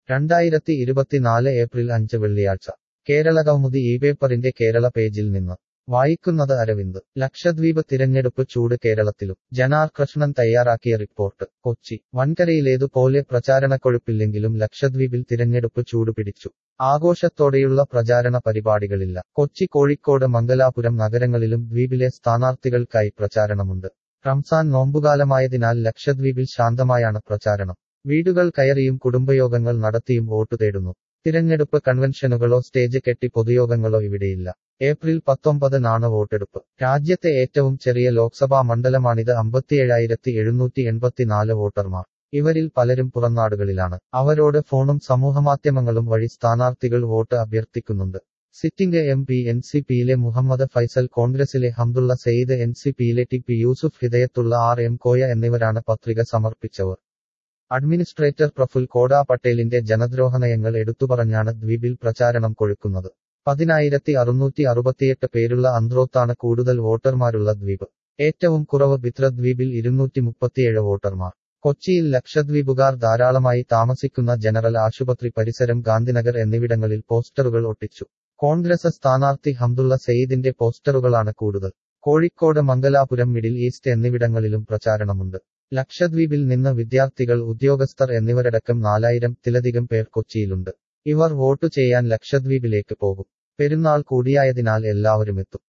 രണ്ടായിരത്തി ഇരുപത്തിനാല് ഏപ്രിൽ അഞ്ച് വെള്ളിയാഴ്ച കേരളകൗമുദി ഈ പേപ്പറിന്റെ കേരള പേജിൽ നിന്ന് വായിക്കുന്നത് അരവിന്ദ് ലക്ഷദ്വീപ് തിരഞ്ഞെടുപ്പ് ചൂട് കേരളത്തിലും ജനാർ കൃഷ്ണൻ തയ്യാറാക്കിയ റിപ്പോർട്ട് കൊച്ചി വൻകരയിലേതുപോലെ പ്രചാരണക്കൊഴുപ്പില്ലെങ്കിലും ലക്ഷദ്വീപിൽ തിരഞ്ഞെടുപ്പ് ചൂടുപിടിച്ചു ആഘോഷത്തോടെയുള്ള പ്രചാരണ പരിപാടികളില്ല കൊച്ചി കോഴിക്കോട് മംഗലാപുരം നഗരങ്ങളിലും ദ്വീപിലെ സ്ഥാനാർത്ഥികൾക്കായി പ്രചാരണമുണ്ട് റംസാൻ നോമ്പുകാലമായതിനാൽ ലക്ഷദ്വീപിൽ ശാന്തമായാണ് പ്രചാരണം വീടുകൾ കയറിയും കുടുംബയോഗങ്ങൾ നടത്തിയും വോട്ടു തേടുന്നു തിരഞ്ഞെടുപ്പ് കൺവെൻഷനുകളോ സ്റ്റേജ് കെട്ടി പൊതുയോഗങ്ങളോ ഇവിടെയില്ല ഏപ്രിൽ പത്തൊമ്പതിനാണ് വോട്ടെടുപ്പ് രാജ്യത്തെ ഏറ്റവും ചെറിയ ലോക്സഭാ മണ്ഡലമാണിത് അമ്പത്തിയേഴായിരത്തി എഴുന്നൂറ്റി എൺപത്തിനാല് വോട്ടർമാർ ഇവരിൽ പലരും പുറംനാടുകളിലാണ് അവരോട് ഫോണും സമൂഹമാധ്യമങ്ങളും വഴി സ്ഥാനാർത്ഥികൾ വോട്ട് അഭ്യർത്ഥിക്കുന്നുണ്ട് sitting M P N C പിയിലെ മുഹമ്മദ് ഫൈസൽ കോൺഗ്രസിലെ ഹംദുള്ള സെയ്ദ് എൻ സി പിയിലെ T P Yusuf Hidayathulla R M Koya എന്നിവരാണ് പത്രിക സമർപ്പിച്ചവർ അഡ്മിനിസ്ട്രേറ്റർ പ്രഫുൽ കോഡ പട്ടേലിന്റെ ജനദ്രോഹ നയങ്ങൾ എടുത്തുപറഞ്ഞാണ് ദ്വീപിൽ പ്രചാരണം കൊഴുക്കുന്നത് പതിനായിരത്തി അറുന്നൂറ്റി അറുപത്തിയെട്ട് പേരുള്ള അന്ത്രോത്താണ് കൂടുതൽ വോട്ടർമാരുള്ള ദ്വീപ് ഏറ്റവും കുറവ് ബിത്രദ്വീപിൽ ഇരുന്നൂറ്റി മുപ്പത്തിയേഴ് വോട്ടർമാർ കൊച്ചിയിൽ ലക്ഷദ്വീപുകാർ ധാരാളമായി താമസിക്കുന്ന ജനറൽ ആശുപത്രി പരിസരം ഗാന്ധിനഗർ എന്നിവിടങ്ങളിൽ പോസ്റ്ററുകൾ ഒട്ടിച്ചു കോൺഗ്രസ് സ്ഥാനാർത്ഥി ഹംദുള്ള സെയ്ദിന്റെ പോസ്റ്ററുകളാണ് കൂടുതൽ കോഴിക്കോട് മംഗലാപുരം മിഡിൽ ഈസ്റ്റ് എന്നിവിടങ്ങളിലും പ്രചാരണമുണ്ട് ലക്ഷദ്വീപിൽ നിന്ന് വിദ്യാർത്ഥികൾ ഉദ്യോഗസ്ഥർ എന്നിവരടക്കം നാലായിരം തിലധികം പേർ കൊച്ചിയിലുണ്ട് ഇവർ വോട്ടു ചെയ്യാൻ ലക്ഷദ്വീപിലേക്ക് പോകും പെരുന്നാൾ കൂടിയായതിനാൽ എല്ലാവരും എത്തും